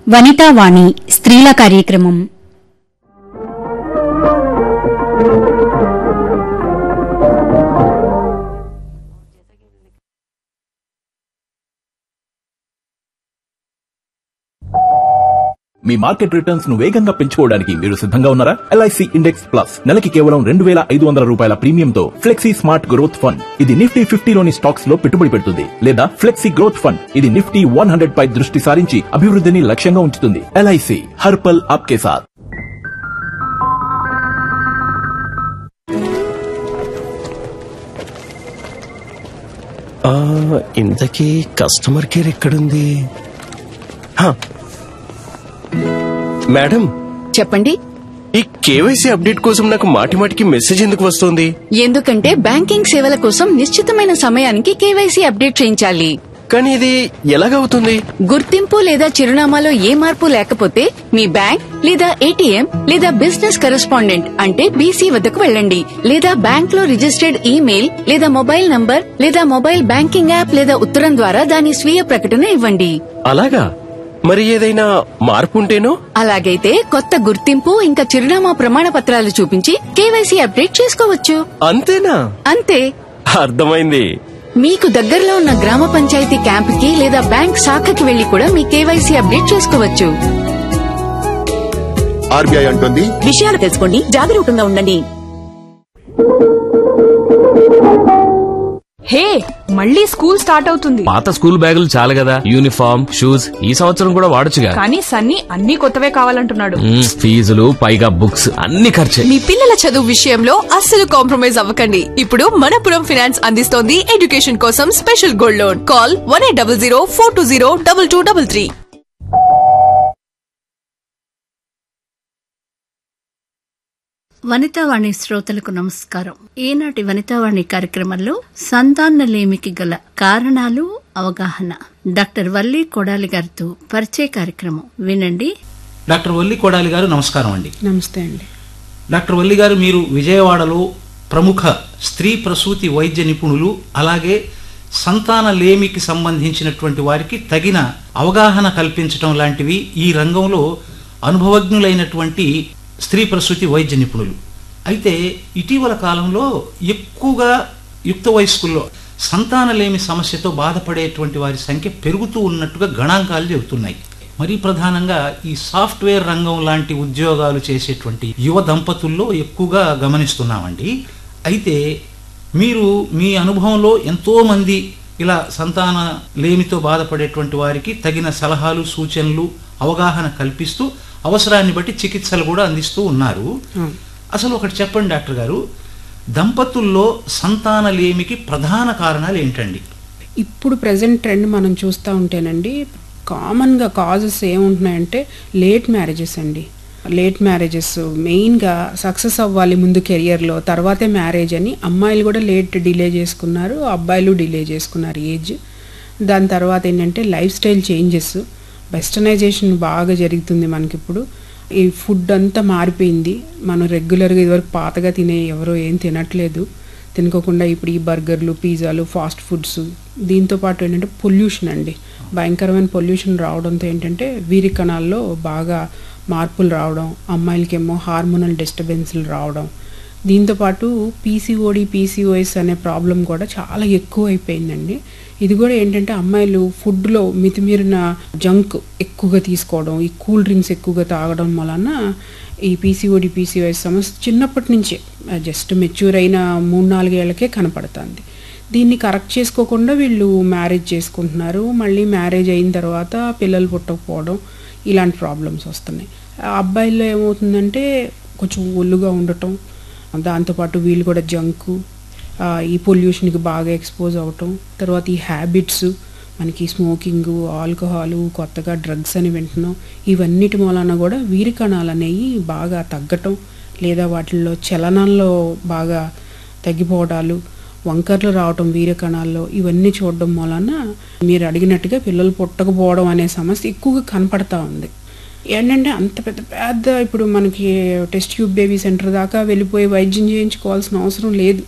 వనితావాణి స్త్రీల కార్యక్రమం మీ market returns ను వేగంగా పెంచుకోవడానికి మీరు సిద్ధంగా ఉన్నారా ఎల్ఐసి ఇండెక్స్ ప్లస్ నెలకి కేవలం రెండు వేల ఐదు వందల రూపాయల ప్రీమియంతో ఫ్లెక్సీ స్మార్ట్ గ్రోత్ ఫండ్ ఇది నిఫ్టీ ఫిఫ్టీలోని స్టాక్స్ లో పెట్టుబడి పెడుతుంది లేదా ఫ్లెక్సీ గ్రోత్ ఫండ్ ఇది నిఫ్టీ వన్ హండ్రెడ్ పై దృష్టి సారించి అభివృద్ధిని లక్ష్యంగా ఉంచుతుంది ఎల్ఐసి హర్పల్ ఆప్కే సాథ్ ఆ, ఇంతకీ కస్టమర్ కేర్ ఎక్కడుంది హా. మేడం చెప్పండి ఈ కేవైసీ అప్డేట్ కోసం నాకు మాటి మాటికి మెసేజ్ ఎందుకు వస్తుంది ఎందుకంటే బ్యాంకింగ్ సేవల కోసం నిశ్చితమైన సమయానికి కేవైసీ అప్డేట్ చేయించాలి కానీ ఇది ఎలాగవుతుంది గుర్తింపు లేదా చిరునామాలో ఏ మార్పు లేకపోతే మీ బ్యాంక్ లేదా ఏటీఎం లేదా బిజినెస్ కరెస్పాండెంట్ అంటే బీసీ వద్దకు వెళ్ళండి లేదా బ్యాంక్ లో రిజిస్టర్డ్ ఈమెయిల్ లేదా మొబైల్ నంబర్ లేదా మొబైల్ బ్యాంకింగ్ యాప్ లేదా ఉత్తరం ద్వారా దాని స్వీయ ప్రకటన ఇవ్వండి అలాగా మరి ఏదైనా మార్పు ఉంటేనో అలాగైతే కొత్త గుర్తింపు ఇంకా చిరునామా ప్రమాణ పత్రాలు చూపించి కేవైసీ అప్డేట్ చేసుకోవచ్చు అంతేనా అంతే అర్థమైంది మీకు దగ్గరలో ఉన్న గ్రామ పంచాయతీ క్యాంపుకి లేదా బ్యాంక్ శాఖకి వెళ్లి కూడా మీ కేవైసీ అప్డేట్ చేసుకోవచ్చు ఆర్బీఐ అంటుంది విషయాలు తెలుసుకోండి జాగరూకంగా ఉండండి హే మళ్ళీ స్కూల్ స్టార్ట్ అవుతుంది పాత స్కూల్ బ్యాగులు చాలు కదా యూనిఫామ్ షూస్ ఈ సంవత్సరం కూడా వాడొచ్చుగా కానీ సన్నీ అన్ని కొత్తవే కావాలంటున్నాడు మ్మ్, ఫీజులు పైగా బుక్స్ అన్ని ఖర్చే మీ పిల్లల చదువు విషయంలో అస్సలు కాంప్రమైజ్ అవ్వకండి ఇప్పుడు మనపురం ఫినాన్స్ అందిస్తోంది ఎడ్యుకేషన్ కోసం special gold loan call one eight double zero four two zero double two double three Vanithavani శ్రోతలకు నమస్కారం ఈనాటి వనితావాణి కార్యక్రమంలో సంతానలేమికి గల కారణాలు అవగాహన డాక్టర్ వల్లి కొడాలి గారితో పరిచయ కార్యక్రమం వినండి డాక్టర్ వల్లి కొడాలి గారు నమస్కారం అండి నమస్తే అండి డాక్టర్ వల్లి గారు మీరు విజయవాడలో ప్రముఖ స్త్రీ ప్రసూతి వైద్య నిపుణులు అలాగే సంతాన లేమికి సంబంధించినటువంటి వారికి తగిన అవగాహన కల్పించటం లాంటివి ఈ రంగంలో అనుభవజ్ఞులైనటువంటి స్త్రీ ప్రసూతి వైద్య నిపుణులు అయితే ఇటీవల కాలంలో ఎక్కువగా యుక్త వయస్కుల్లో సంతానలేమి సమస్యతో బాధపడేటువంటి వారి సంఖ్య పెరుగుతూ ఉన్నట్టుగా గణాంకాలు చెబుతున్నాయి మరీ ప్రధానంగా ఈ సాఫ్ట్వేర్ రంగం లాంటి ఉద్యోగాలు చేసేటువంటి యువ దంపతుల్లో ఎక్కువగా గమనిస్తున్నామండి అయితే మీరు మీ అనుభవంలో ఎంతో మంది ఇలా సంతాన లేమితో బాధపడేటువంటి వారికి తగిన సలహాలు సూచనలు అవగాహన కల్పిస్తూ అవసరాన్ని బట్టి చికిత్సలు కూడా అందిస్తూ ఉన్నారు అసలు ఒకటి చెప్పండి డాక్టర్ గారు దంపతుల్లో సంతాన లేమికి ప్రధాన కారణాలు ఏంటండి ఇప్పుడు ప్రజెంట్ ట్రెండ్ మనం చూస్తూ ఉంటేనండి కామన్గా కాజెస్ ఏముంటున్నాయంటే లేట్ మ్యారేజెస్ అండి లేట్ మ్యారేజెస్ మెయిన్గా సక్సెస్ అవ్వాలి ముందు కెరియర్లో తర్వాతే మ్యారేజ్ అని అమ్మాయిలు కూడా లేట్ డిలే చేసుకున్నారు అబ్బాయిలు డిలే చేసుకున్నారు ఏజ్ దాని తర్వాత ఏంటంటే లైఫ్ స్టైల్ చేంజెస్ వెస్టర్నైజేషన్ బాగా జరుగుతుంది మనకిప్పుడు ఈ ఫుడ్ అంతా మారిపోయింది మనం రెగ్యులర్గా ఇదివరకు పాతగా తినే ఎవరో ఏం తినట్లేదు తినుకోకుండా ఇప్పుడు ఈ బర్గర్లు పిజ్జాలు ఫాస్ట్ ఫుడ్స్ దీంతో పాటు ఏంటంటే పొల్యూషన్ అండి భయంకరమైన పొల్యూషన్ రావడంతో ఏంటంటే వీరి కణాల్లో బాగా మార్పులు రావడం అమ్మాయిలకేమో హార్మోనల్ డిస్టర్బెన్స్లు రావడం దీంతో పాటు పీసీఓడి పీసీఓఎస్ అనే ప్రాబ్లం కూడా చాలా ఎక్కువ అయిపోయిందండి ఇది కూడా ఏంటంటే అమ్మాయిలు ఫుడ్లో మితిమీరిన జంక్ ఎక్కువగా తీసుకోవడం ఈ కూల్ డ్రింక్స్ ఎక్కువగా తాగడం వలన ఈ పీసీఓడి పీసీఓఎస్ సమస్య చిన్నప్పటి నుంచే జస్ట్ మెచ్యూర్ అయిన మూడు నాలుగేళ్లకే కనపడుతుంది దీన్ని కరెక్ట్ చేసుకోకుండా వీళ్ళు మ్యారేజ్ చేసుకుంటున్నారు మళ్ళీ మ్యారేజ్ అయిన తర్వాత పిల్లలు పుట్టకపోవడం ఇలాంటి ప్రాబ్లమ్స్ వస్తున్నాయి ఆ అబ్బాయిల్లో ఏమవుతుందంటే కొంచెం ఒళ్ళుగా ఉండటం దాంతోపాటు వీళ్ళు కూడా జంకు ఆ, ఈ పొల్యూషన్కి బాగా ఎక్స్పోజ్ అవటం తర్వాత ఈ హ్యాబిట్స్ మనకి స్మోకింగ్ ఆల్కహాల్ కొత్తగా డ్రగ్స్ అని వింటున్నాం ఇవన్నిటి మూలన కూడా వీరి కణాలు అనేవి బాగా తగ్గటం లేదా వాటిల్లో చలనంలో బాగా తగ్గిపోవడాలు వంకర్లు రావటం వీర కణాల్లో ఇవన్నీ చూడడం మూలన మీరు అడిగినట్టుగా పిల్లలు పుట్టకపోవడం అనే సమస్య ఎక్కువగా కనపడతా ఉంది ఏంటంటే అంత పెద్ద పెద్ద ఇప్పుడు మనకి టెస్ట్ ట్యూబ్ బేబీ సెంటర్ దాకా వెళ్ళిపోయి వైద్యం చేయించుకోవాల్సిన అవసరం లేదు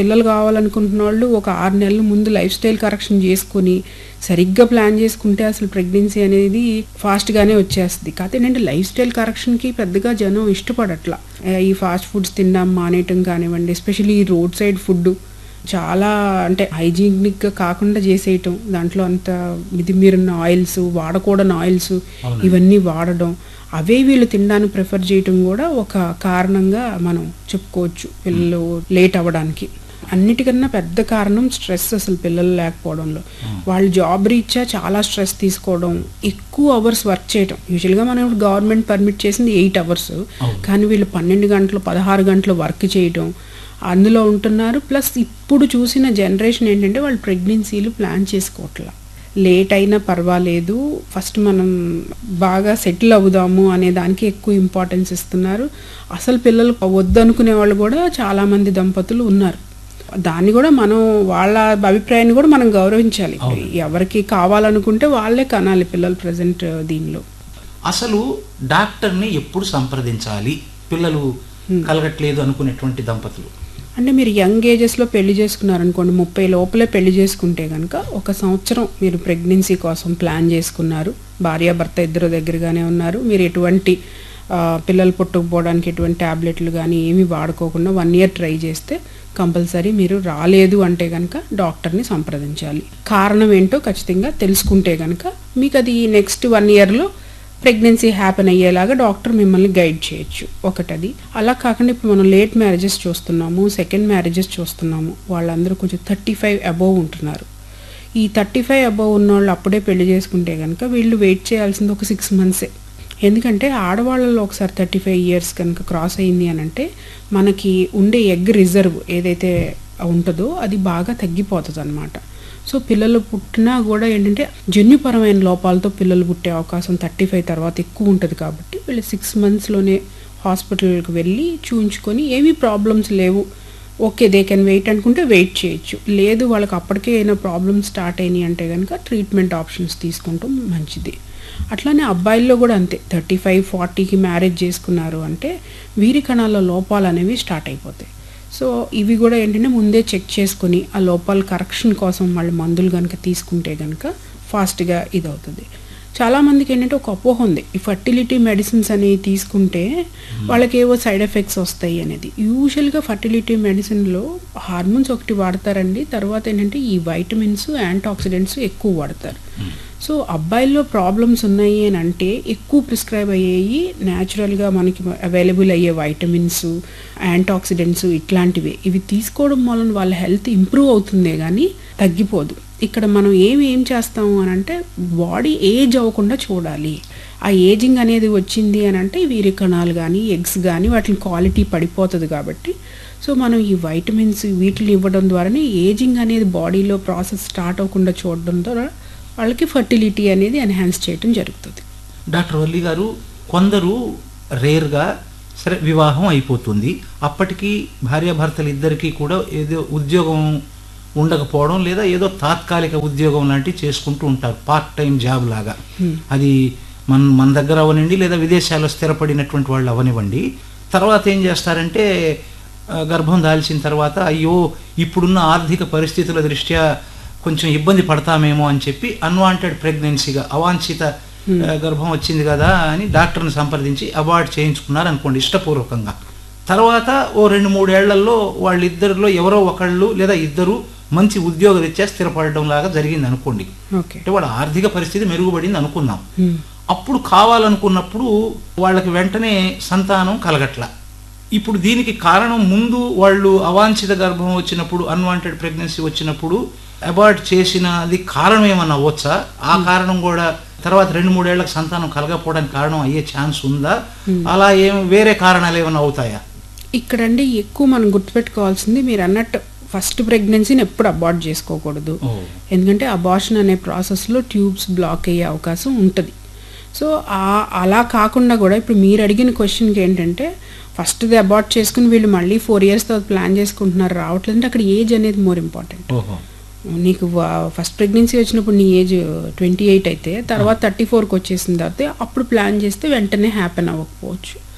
పిల్లలు కావాలనుకుంటున్న వాళ్ళు ఒక ఆరు నెలల ముందు లైఫ్ స్టైల్ కరెక్షన్ చేసుకుని సరిగ్గా ప్లాన్ చేసుకుంటే అసలు ప్రెగ్నెన్సీ అనేది ఫాస్ట్గానే వచ్చేస్తుంది కాకపోతే ఏంటంటే లైఫ్ స్టైల్ కరెక్షన్కి పెద్దగా జనం ఇష్టపడట్లా ఏ, ఈ ఫాస్ట్ ఫుడ్స్ తినడం మానేయటం కానివ్వండి ఎస్పెషల్లీ ఈ రోడ్ సైడ్ ఫుడ్ చాలా అంటే హైజీనిక్గా కాకుండా చేసేయటం దాంట్లో అంత మితిమీరిన ఆయిల్స్ వాడకూడని ఆయిల్స్ ఇవన్నీ వాడడం అవే వీళ్ళు తినడానికి ప్రిఫర్ చేయటం కూడా ఒక కారణంగా మనం చెప్పుకోవచ్చు పిల్లలు లేట్ అవ్వడానికి అన్నిటికన్నా పెద్ద కారణం స్ట్రెస్ అసలు పిల్లలు లేకపోవడంలో వాళ్ళు జాబ్ రీత్యా చాలా స్ట్రెస్ తీసుకోవడం ఎక్కువ అవర్స్ వర్క్ చేయడం యూజువల్గా మనం ఇప్పుడు గవర్నమెంట్ పర్మిట్ చేసింది ఎయిట్ అవర్స్ కానీ వీళ్ళు పన్నెండు గంటలు పదహారు గంటలు వర్క్ చేయడం అందులో ఉంటున్నారు ప్లస్ ఇప్పుడు చూసిన జనరేషన్ ఏంటంటే వాళ్ళు ప్రెగ్నెన్సీలు ప్లాన్ చేసుకోవట్లా లేట్ అయినా పర్వాలేదు ఫస్ట్ మనం బాగా సెటిల్ అవుదాము అనే దానికి ఎక్కువ ఇంపార్టెన్స్ ఇస్తున్నారు అసలు పిల్లలు వద్దనుకునే వాళ్ళు కూడా చాలామంది దంపతులు ఉన్నారు దాన్ని కూడా మనం వాళ్ళ అభిప్రాయాన్ని కూడా మనం గౌరవించాలి ఎవరికి కావాలనుకుంటే వాళ్ళే కనాలి పిల్లలు ప్రజెంట్ దీనిలో అసలు డాక్టర్ని ఎప్పుడు సంప్రదించాలి పిల్లలు కలగట్లేదు అనుకునేటువంటి దంపతులు అంటే మీరు యంగ్ ఏజెస్లో పెళ్లి చేసుకున్నారనుకోండి ముప్పై లోపలే పెళ్లి చేసుకుంటే కనుక ఒక సంవత్సరం మీరు ప్రెగ్నెన్సీ కోసం ప్లాన్ చేసుకున్నారు భార్యాభర్త ఇద్దరు దగ్గరగానే ఉన్నారు మీరు ఎటువంటి ఆ, పిల్లలు పుట్టకపోవడానికి ఎటువంటి ట్యాబ్లెట్లు కానీ ఏమీ వాడుకోకుండా వన్ ఇయర్ ట్రై చేస్తే కంపల్సరీ మీరు రాలేదు అంటే కనుక డాక్టర్ని సంప్రదించాలి కారణం ఏంటో ఖచ్చితంగా తెలుసుకుంటే కనుక మీకు అది నెక్స్ట్ వన్ ఇయర్లో ప్రెగ్నెన్సీ హ్యాపెన్ అయ్యేలాగా డాక్టర్ మిమ్మల్ని గైడ్ చేయొచ్చు ఒకటది అలా కాకుండా ఇప్పుడు మనం లేట్ మ్యారేజెస్ చూస్తున్నాము సెకండ్ మ్యారేజెస్ చూస్తున్నాము వాళ్ళందరూ కొంచెం థర్టీ ఫైవ్ అబోవ్ ఉంటున్నారు ఈ థర్టీ ఫైవ్ అబోవ్ ఉన్న వాళ్ళు అప్పుడే పెళ్లి చేసుకుంటే కనుక వీళ్ళు వెయిట్ చేయాల్సింది ఒక సిక్స్ మంత్సే ఎందుకంటే ఆడవాళ్ళలో ఒకసారి థర్టీ ఫైవ్ ఇయర్స్ కనుక క్రాస్ అయింది అని అంటే మనకి ఉండే ఎగ్ రిజర్వ్ ఏదైతే ఉంటుందో అది బాగా తగ్గిపోతుంది అనమాట సో పిల్లలు పుట్టినా కూడా ఏంటంటే జన్యుపరమైన లోపాలతో పిల్లలు పుట్టే అవకాశం థర్టీ ఫైవ్ తర్వాత ఎక్కువ ఉంటుంది కాబట్టి వీళ్ళు సిక్స్ మంత్స్లోనే హాస్పిటల్కి వెళ్ళి చూయించుకొని ఏమీ ప్రాబ్లమ్స్ లేవు ఓకే దే కెన్ వెయిట్ అనుకుంటే వెయిట్ చేయొచ్చు లేదు వాళ్ళకి అప్పటికే ఏమైనా ప్రాబ్లమ్స్ స్టార్ట్ అయినాయి అంటే కనుక ట్రీట్మెంట్ ఆప్షన్స్ తీసుకుంటాం మంచిది అట్లానే అబ్బాయిల్లో కూడా అంతే థర్టీ ఫైవ్ ఫార్టీకి మ్యారేజ్ చేసుకున్నారు అంటే వీరి కణాల లోపాలు అనేవి స్టార్ట్ అయిపోతాయి సో ఇవి కూడా ఏంటంటే ముందే చెక్ చేసుకొని ఆ లోపాల కరెక్షన్ కోసం వాళ్ళు మందులు కనుక తీసుకుంటే కనుక ఫాస్ట్గా ఇది అవుతుంది చాలామందికి ఏంటంటే ఒక అపోహ ఉంది ఈ ఫర్టిలిటీ మెడిసిన్స్ అనేవి తీసుకుంటే వాళ్ళకి ఏవో సైడ్ ఎఫెక్ట్స్ వస్తాయి అనేది యూజువల్గా ఫర్టిలిటీ మెడిసిన్లో హార్మోన్స్ ఒకటి వాడతారండి తర్వాత ఏంటంటే ఈ వైటమిన్స్ యాంటాక్సిడెంట్స్ ఎక్కువ వాడతారు సో అబ్బాయిల్లో ప్రాబ్లమ్స్ ఉన్నాయి అని అంటే ఎక్కువ ప్రిస్క్రైబ్ అయ్యేవి న్యాచురల్గా మనకి అవైలబుల్ అయ్యే వైటమిన్స్ యాంటాక్సిడెంట్స్ ఇట్లాంటివి ఇవి తీసుకోవడం వలన వాళ్ళ హెల్త్ ఇంప్రూవ్ అవుతుందే కానీ తగ్గిపోదు ఇక్కడ మనం ఏమి ఏం చేస్తాము అని అంటే బాడీ ఏజ్ అవ్వకుండా చూడాలి ఆ ఏజింగ్ అనేది వచ్చింది అని అంటే వీరి కణాలు కానీ ఎగ్స్ కానీ వాటి క్వాలిటీ పడిపోతుంది కాబట్టి సో మనం ఈ వైటమిన్స్ వీటిని ఇవ్వడం ద్వారానే ఏజింగ్ అనేది బాడీలో ప్రాసెస్ స్టార్ట్ అవ్వకుండా చూడడం ద్వారా వాళ్ళకి ఫర్టిలిటీ అనేది ఎన్హాన్స్ చేయడం జరుగుతుంది డాక్టర్ వల్లి గారు కొందరు రేర్గా సరే వివాహం అయిపోతుంది అప్పటికి భార్యాభర్తలు ఇద్దరికీ కూడా ఏదో ఉద్యోగం ఉండకపోవడం లేదా ఏదో తాత్కాలిక ఉద్యోగం లాంటివి చేసుకుంటూ ఉంటారు పార్ట్ టైం జాబ్ లాగా అది మన మన దగ్గర అవనండి లేదా విదేశాల్లో స్థిరపడినటువంటి వాళ్ళు అవనివ్వండి తర్వాత ఏం చేస్తారంటే ఆ, గర్భం దాల్చిన తర్వాత అయ్యో ఇప్పుడున్న ఆర్థిక పరిస్థితుల దృష్ట్యా కొంచెం ఇబ్బంది పడతామేమో అని చెప్పి అన్వాంటెడ్ ప్రెగ్నెన్సీగా అవాంఛిత ఆ, గర్భం వచ్చింది కదా అని డాక్టర్ని సంప్రదించి అవార్డ్ చేయించుకున్నారు అనుకోండి ఇష్టపూర్వకంగా తర్వాత ఓ రెండు మూడేళ్లలో వాళ్ళిద్దరిలో ఎవరో ఒకళ్ళు లేదా ఇద్దరు మంచి ఉద్యోగరీత్యా స్థిరపడడం లాగా జరిగింది అనుకోండి ఓకే అంటే వాళ్ళ ఆర్థిక పరిస్థితి మెరుగుపడింది అనుకుందాం అప్పుడు కావాలనుకున్నప్పుడు వాళ్ళకి వెంటనే సంతానం కలగట్ల ఇప్పుడు దీనికి కారణం ముందు వాళ్ళు అవాంఛిత గర్భం వచ్చినప్పుడు అన్వాంటెడ్ ప్రెగ్నెన్సీ వచ్చినప్పుడు అబార్ట్ చేసినది కారణం ఏమన్నా అవ్వచ్చా ఆ కారణం కూడా తర్వాత రెండు మూడేళ్లకు సంతానం కలగకపోవడానికి కారణం అయ్యే ఛాన్స్ ఉందా అలా ఏం వేరే కారణాలు ఏమైనా అవుతాయా ఇక్కడండి ఎక్కువ మనం గుర్తుపెట్టుకోవాల్సింది మీరు అన్నట్టు ఫస్ట్ ప్రెగ్నెన్సీని ఎప్పుడు అబార్ట్ చేసుకోకూడదు ఎందుకంటే అబార్షన్ అనే ప్రాసెస్లో ట్యూబ్స్ బ్లాక్ అయ్యే అవకాశం ఉంటుంది సో ఆ- అలా కాకుండా కూడా ఇప్పుడు మీరు అడిగిన క్వశ్చన్కి ఏంటంటే ఫస్ట్ది అబార్ట్ చేసుకుని వీళ్ళు మళ్ళీ ఫోర్ ఇయర్స్ తర్వాత ప్లాన్ చేసుకుంటున్నారు రావట్లేదు అంటే అక్కడ ఏజ్ అనేది మోర్ ఇంపార్టెంట్ ఓహో నీకు ఫస్ట్ ప్రెగ్నెన్సీ వచ్చినప్పుడు నీ ఏజ్ ట్వంటీ ఎయిట్ అయితే తర్వాత థర్టీ ఫోర్కి వచ్చేసిన తర్వాత అప్పుడు ప్లాన్ చేస్తే వెంటనే హ్యాపెన్ అవ్వకపోవచ్చు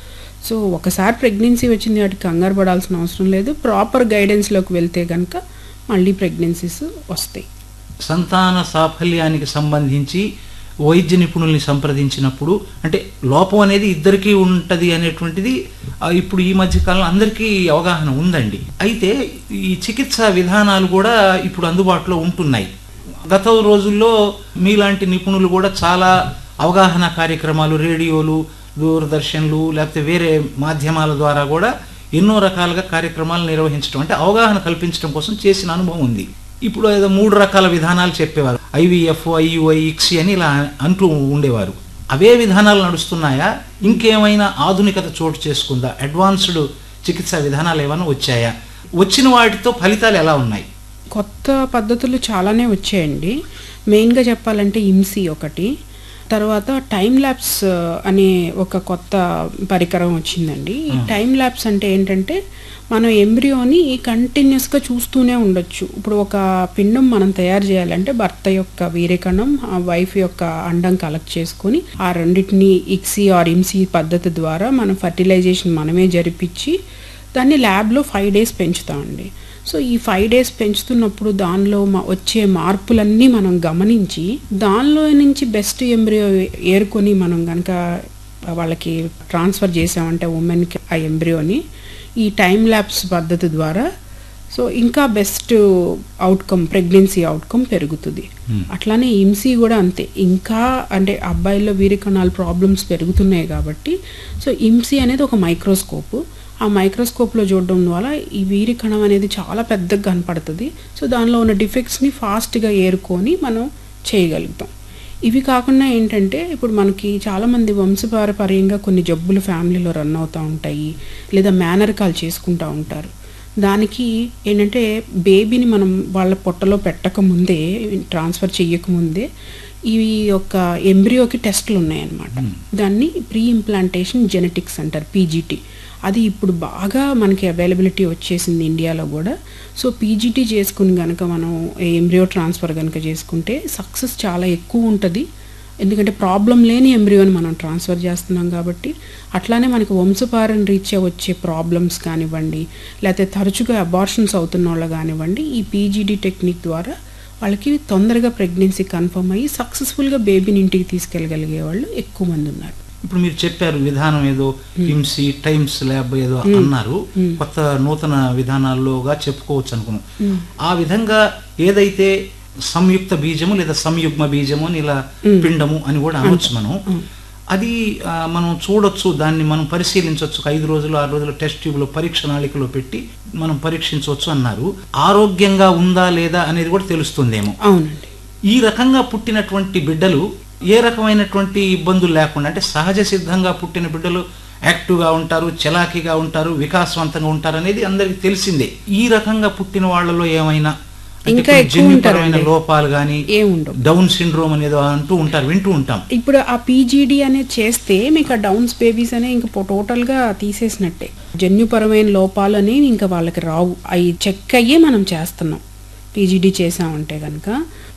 సో ఒకసారి ప్రెగ్నెన్సీ వచ్చింది వాటికి కంగారు పడాల్సిన అవసరం లేదు ప్రాపర్ గైడెన్స్లోకి వెళ్తే కనుక మళ్ళీ ప్రెగ్నెన్సీస్ వస్తాయి సంతాన సాఫల్యానికి సంబంధించి వైద్య నిపుణుల్ని సంప్రదించినప్పుడు అంటే లోపం అనేది ఇద్దరికీ ఉంటది అనేటువంటిది ఆ, ఇప్పుడు ఈ మధ్య కాలంలో అందరికీ అవగాహన ఉందండి అయితే ఈ చికిత్సా విధానాలు కూడా ఇప్పుడు అందుబాటులో ఉంటున్నాయి గత రోజుల్లో మీలాంటి నిపుణులు కూడా చాలా అవగాహన కార్యక్రమాలు రేడియోలు దూరదర్శన్లు లేకపోతే వేరే మాధ్యమాల ద్వారా కూడా ఎన్నో రకాలుగా కార్యక్రమాలు నిర్వహించడం అంటే అవగాహన కల్పించడం కోసం చేసిన అనుభవం ఉంది ఇప్పుడు ఏదో మూడు రకాల విధానాలు చెప్పేవారు ఐవీఎఫ్ ఐయుఐ ఇక్సి అని ఇలా అంటూ ఉండేవారు అవే విధానాలు నడుస్తున్నాయా ఇంకేమైనా ఆధునికత చోటు చేసుకుందా అడ్వాన్స్డ్ చికిత్సా విధానాలు ఏమైనా వచ్చాయా వచ్చిన వాటితో ఫలితాలు ఎలా ఉన్నాయి కొత్త పద్ధతులు చాలానే వచ్చాయండి మెయిన్గా చెప్పాలంటే ఇమ్సీ ఒకటి తర్వాత టైం ల్యాబ్స్ అనే ఒక కొత్త పరికరం వచ్చిందండి ఈ టైం ల్యాబ్స్ అంటే ఏంటంటే మనం ఎంబ్రియోని కంటిన్యూస్గా చూస్తూనే ఉండొచ్చు ఇప్పుడు ఒక పిండం మనం తయారు చేయాలంటే భర్త యొక్క వీరేకణం ఆ వైఫ్ యొక్క అండం కలెక్ట్ చేసుకొని ఆ రెండింటిని ఇక్సీ ఆర్ ఇమ్సీ పద్ధతి ద్వారా మనం ఫర్టిలైజేషన్ మనమే జరిపించి దాన్ని ల్యాబ్లో ఫైవ్ డేస్ పెంచుతామండి సో ఈ ఫైవ్ డేస్ పెంచుతున్నప్పుడు దానిలో మా- వచ్చే మార్పులన్నీ మనం గమనించి దానిలో నుంచి బెస్ట్ ఎంబ్రియో ఏరుకొని మనం కనుక వాళ్ళకి ట్రాన్స్ఫర్ చేసామంటే ఉమెన్కి ఆ ఎంబ్రియోని ఈ టైం ల్యాబ్స్ పద్ధతి ద్వారా సో ఇంకా బెస్ట్ అవుట్కమ్ ప్రెగ్నెన్సీ అవుట్కమ్ పెరుగుతుంది అట్లానే ఇమ్సీ కూడా అంతే ఇంకా అంటే అబ్బాయిల్లో వీరికణాలు ప్రాబ్లమ్స్ పెరుగుతున్నాయి కాబట్టి సో ఇమ్సీ అనేది ఒక మైక్రోస్కోప్ ఆ మైక్రోస్కోప్లో చూడడం వల్ల ఈ వీరి కణం అనేది చాలా పెద్దగా కనపడుతుంది సో దానిలో ఉన్న డిఫెక్ట్స్ని ఫాస్ట్గా ఏరుకొని మనం చేయగలుగుతాం ఇవి కాకుండా ఏంటంటే ఇప్పుడు మనకి చాలామంది వంశపారపర్యంగా కొన్ని జబ్బులు ఫ్యామిలీలో రన్ అవుతూ ఉంటాయి లేదా మేనరికాలు చేసుకుంటూ ఉంటారు దానికి ఏంటంటే బేబీని మనం వాళ్ళ పొట్టలో పెట్టక ముందే ట్రాన్స్ఫర్ చెయ్యకముందే ఈ యొక్క ఎంబ్రియోకి టెస్టులు ఉన్నాయన్నమాట దాన్ని ప్రీ ఇంప్లాంటేషన్ జెనెటిక్స్ అంటారు పీజీటీ అది ఇప్పుడు బాగా మనకి అవైలబిలిటీ వచ్చేసింది ఇండియాలో కూడా సో పీజీటీ చేసుకుని కనుక మనం ఎంబ్రియో ట్రాన్స్ఫర్ కనుక చేసుకుంటే సక్సెస్ చాలా ఎక్కువ ఉంటుంది ఎందుకంటే ప్రాబ్లం లేని ఎంబ్రియోని మనం ట్రాన్స్ఫర్ చేస్తున్నాం కాబట్టి అట్లానే మనకి వంశపారం రీత్యా వచ్చే ప్రాబ్లమ్స్ కానివ్వండి లేకపోతే తరచుగా అబార్షన్స్ అవుతున్న వాళ్ళు కానివ్వండి ఈ పీజీడీ టెక్నిక్ ద్వారా వాళ్ళకి తొందరగా ప్రెగ్నెన్సీ కన్ఫర్మ్ అయ్యి సక్సెస్ఫుల్గా బేబీని ఇంటికి తీసుకెళ్ళగలిగే వాళ్ళు ఎక్కువ మంది ఉన్నారు ఇప్పుడు మీరు చెప్పారు విధానం ఏదో హిమ్సీ టైమ్స్ ల్యాబ్ ఏదో మ్మ్. అన్నారు మ్మ్. కొత్త నూతన విధానాల్లోగా చెప్పుకోవచ్చు అనుకున్నాం మ్మ్. ఆ విధంగా ఏదైతే సంయుక్త బీజము లేదా సంయుగ్మ బీజము అని ఇలా మ్మ్. పిండము అని కూడా అనొచ్చు మనం అది ఆ, మనం చూడొచ్చు దాన్ని మనం పరిశీలించవచ్చు ఒక ఐదు రోజులు ఆరు రోజులు టెస్ట్ ట్యూబ్లో పరీక్ష నాళికలో పెట్టి మనం పరీక్షించవచ్చు అన్నారు ఆరోగ్యంగా ఉందా లేదా అనేది కూడా తెలుస్తుందేమో అవునండి ఈ రకంగా పుట్టినటువంటి బిడ్డలు ఏ రకమైనటువంటి ఇబ్బందులు లేకుండా అంటే సహజ సిద్ధంగా పుట్టిన బిడ్డలు యాక్టివ్గా ఉంటారు చలాకీగా ఉంటారు వికాసవంతంగా ఉంటారు అనేది అందరికీ తెలిసిందే ఈ రకంగా పుట్టిన వాళ్ళలో ఏమైనా అంటే ఇంకా కొన్ని ఎక్కువ జన్యుపరమైన ఉంటారండి. లోపాలు కానీ ఏముండవు డౌన్ సిండ్రోమ్ అనేది అంటూ ఉంటారు వింటూ ఉంటాం ఇప్పుడు ఆ పీజీడీ అనేది చేస్తే మీకు ఆ డౌన్స్ బేబీస్ అనే ఇంకా టోటల్గా తీసేసినట్టే జన్యుపరమైన లోపాలు అనేవి ఇంకా వాళ్ళకి రావు అవి చెక్ అయ్యే మనం చేస్తున్నాం పీజీడీ చేసామంటే కనుక